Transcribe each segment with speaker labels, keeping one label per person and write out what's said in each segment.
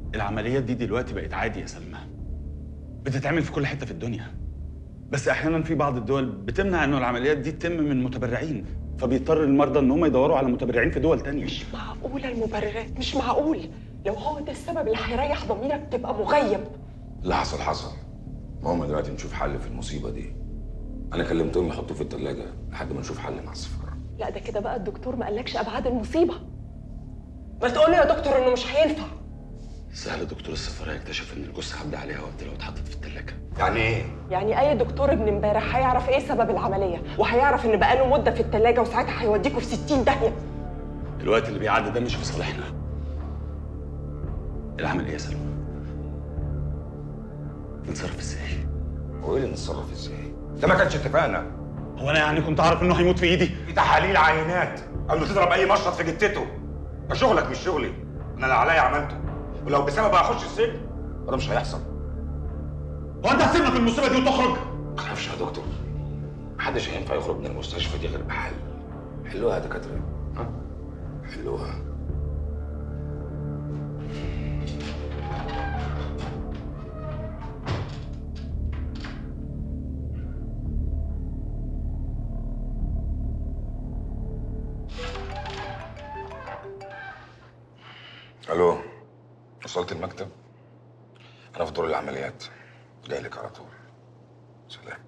Speaker 1: العمليات دي دلوقتي بقت عادي يا سلمى بتتعمل في كل حته في الدنيا بس احيانا في بعض الدول بتمنع انه العمليات دي تتم من متبرعين فبيضطر المرضى ان هم يدوروا على متبرعين في دول تانية
Speaker 2: مش معقولة المبررات مش معقول لو هو ده السبب اللي هيريح ضميرك تبقى مغيب
Speaker 3: اللي حصل حصل المهم دلوقتي نشوف حل في المصيبه دي انا كلمتهم يحطوه في الثلاجه لحد ما نشوف حل مع السفاره
Speaker 2: لا ده كده بقى الدكتور ما قالكش ابعاد المصيبة ما تقول يا دكتور انه مش هينفع
Speaker 1: سهل دكتور السفارة يكتشف ان الجثة عدى عليها وقت لو اتحطت في الثلاجة
Speaker 3: يعني ايه
Speaker 2: يعني اي دكتور ابن امبارح هيعرف ايه سبب العملية وهيعرف ان بقاله مدة في التلاجة وساعتها هيوديكوا في 60 داهية
Speaker 1: الوقت اللي بيعدي ده مش في صالحنا العملية يا سلمى نتصرف ازاي؟
Speaker 3: هو ايه اللي نتصرف ازاي ده ما كانش اتفقنا
Speaker 1: هو انا يعني كنت اعرف انه هيموت في ايدي؟
Speaker 3: في تحاليل عينات قبل ما تضرب اي مشرط في جتته ده شغلك مش شغلي انا اللي عليا عملته ولو بسبب هخش السجن وده مش هيحصل
Speaker 1: هو انت هتسيبنا في المصيبة دي وتخرج؟
Speaker 3: ما تخافش يا دكتور محدش هينفع يخرج من المستشفى دي غير بحل حلوها يا دكاتره ها حلوها الو وصلت المكتب انا في دور العمليات جاي لك على طول سلام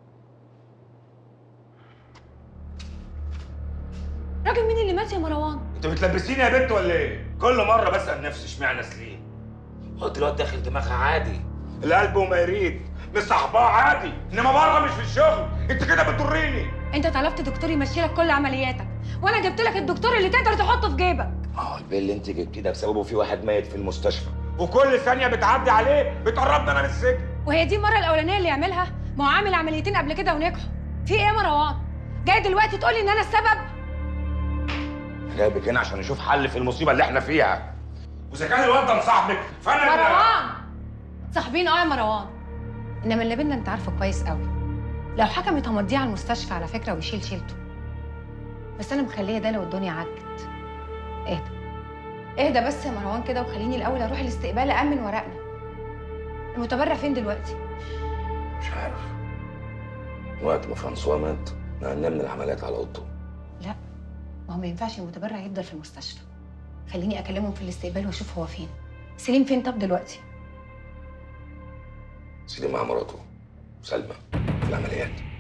Speaker 4: راجل مين اللي مات يا مروان؟
Speaker 3: انت بتلبسيني يا بنت ولا ايه؟ كل مره بسال نفسي اشمعنى سليم؟ قلت الواد داخل دماغها عادي القلب وما يريد مصاحباه عادي انما بره مش في الشغل انت كده بتضريني
Speaker 4: انت طلبت دكتور يمشي لك كل عملياتك وانا جبت لك الدكتور اللي تقدر تحطه في جيبك
Speaker 3: ما هو البيل اللي انت جبتيه ده بسببه في واحد ميت في المستشفى وكل ثانيه بتعدي عليه بتقربنا انا من السجن
Speaker 4: وهي دي المره الاولانيه اللي يعملها ما هو عامل عمليتين قبل كده ونجحوا في ايه يا مروان جاي دلوقتي تقول لي ان انا السبب
Speaker 3: جايبك هنا عشان نشوف حل في المصيبه اللي احنا فيها واذا كان الواد ده مصاحبك فانا اللي-
Speaker 4: مروان صاحبين اه يا مروان انما اللي بينا انت عارفه كويس قوي لو حكمت همضيه على المستشفى على فكره ويشيل شيلته بس انا مخليه ده لو الدنيا عكت اهدى اهدى بس يا مروان كده وخليني الاول اروح الاستقبال امن ورقنا المتبرع فين دلوقتي
Speaker 3: مش عارف وقت ما فرانسوا مات نقلنا من العمليات على اوضته
Speaker 4: لا ما هو ما ينفعش المتبرع يفضل في المستشفى خليني اكلمهم في الاستقبال واشوف هو فين سليم فين طب دلوقتي
Speaker 3: سيدي مع مراته سلمى في العمليات